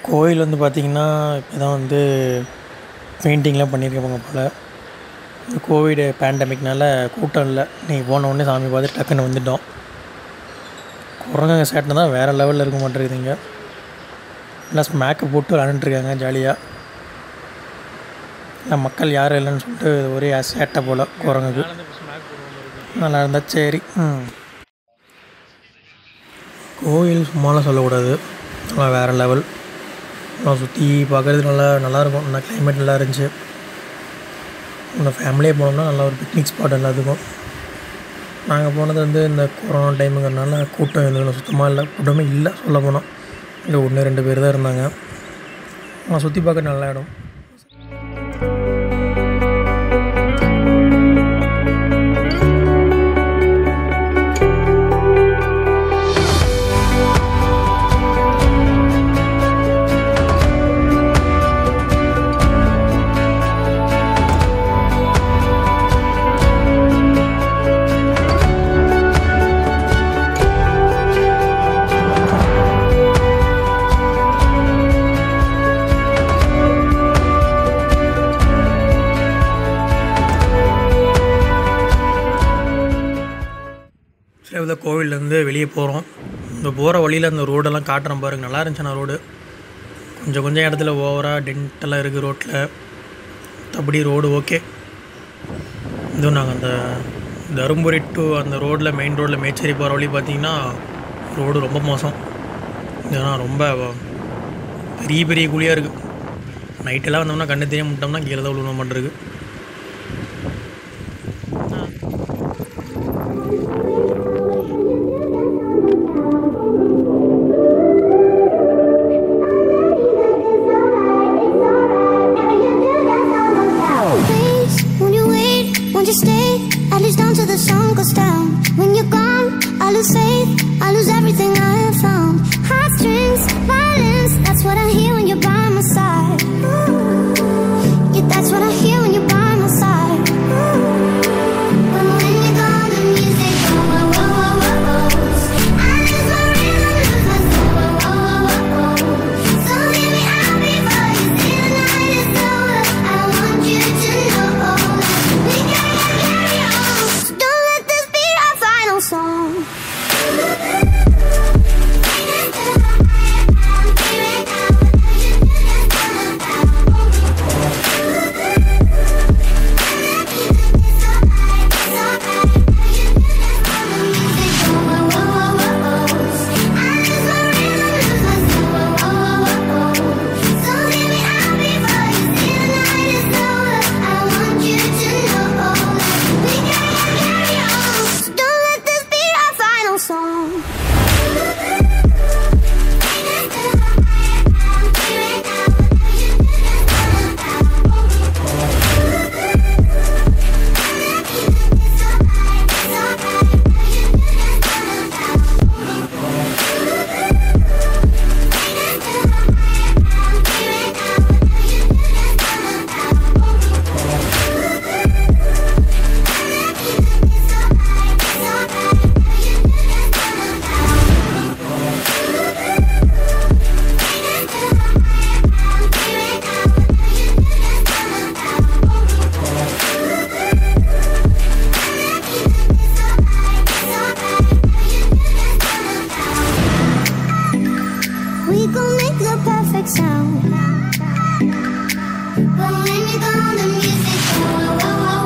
கோயில் வந்து பார்த்திங்கன்னா இப்போ தான் வந்து பெயிண்டிங்லாம் பண்ணியிருக்காங்க போல் இந்த கோவிடு பேண்டமிக்னால கூட்டம் இல்லை நீங்கள் போன உடனே சாமி பார்த்து டக்குன்னு வந்துட்டோம் குரங்குங்க சேட்டை தான் வேறு லெவலில் இருக்க மாட்டேங்குதுங்க எல்லாம் ஸ்மேக்கை போட்டு விளாண்டுருக்காங்க ஜாலியாக இல்லை மக்கள் யாரும் இல்லைன்னு சொல்லிட்டு ஒரே சேட்டை போல் குரங்குக்கு நல்லா இருந்தால் சரி ம் கோயில் சும்மாலாம் சொல்லக்கூடாது நல்லா வேறு லெவல் நல்லா சுற்றி பார்க்குறது நல்லா நல்லாயிருக்கும் நல்லா கிளைமேட் நல்லா இருந்துச்சு இந்த ஃபேமிலியே போனோம்னா நல்லா ஒரு பிக்னிக் ஸ்பாட் எல்லாத்துக்கும் நாங்கள் போனது வந்து இந்த கொரோனா டைமுங்கிறனால கூட்டம் எதுவும் சுத்தமாக இல்லை கூட்டமே இல்லை சொல்ல போனால் இல்லை ஒன்று ரெண்டு பேர் தான் இருந்தாங்க ஆனால் சுற்றி பார்க்க நல்ல இடம் ஸ்ரீவித கோவில்லேருந்து வெளியே போகிறோம் இந்த போகிற வழியில் அந்த ரோடெல்லாம் காட்டுறேன் பாருங்க நல்லா இருந்துச்சு ரோடு கொஞ்சம் கொஞ்சம் இடத்துல ஓவராக டென்ட்டெல்லாம் இருக்குது ரோட்டில் மற்றபடி ரோடு ஓகே இதுவும் நாங்கள் அந்த தருமபுரி டு அந்த ரோட்டில் மெயின் ரோட்டில் மேச்சேரி போகிற வழி பார்த்தீங்கன்னா ரோடு ரொம்ப மோசம் இதெல்லாம் ரொம்ப பெரிய பெரிய குழியாக இருக்குது நைட்டெல்லாம் வந்தோம்னா கண்ணு தெரியாம முட்டோம்னா கீழே தான் விழுவ மாட்டிருக்கு Please, won't you wait? Won't you stay? At least until the sun goes down. When you're gone, I lose faith. I lose everything I have found. Heartstrings, violence. That's what I hear when you're by my side. Yeah, that's what I hear when you're by my side. But when you're gone, the music goes. Whoa, whoa, whoa, whoa. I lose my rhythm, lose my soul. Whoa, whoa, whoa, whoa. So hear me out before you say the night is over. I want you to know that we gotta carry on. So don't let this be our final song. Don't let this be our final song. We gon' make the perfect sound. But when you're gone, the music go. Whoa, whoa,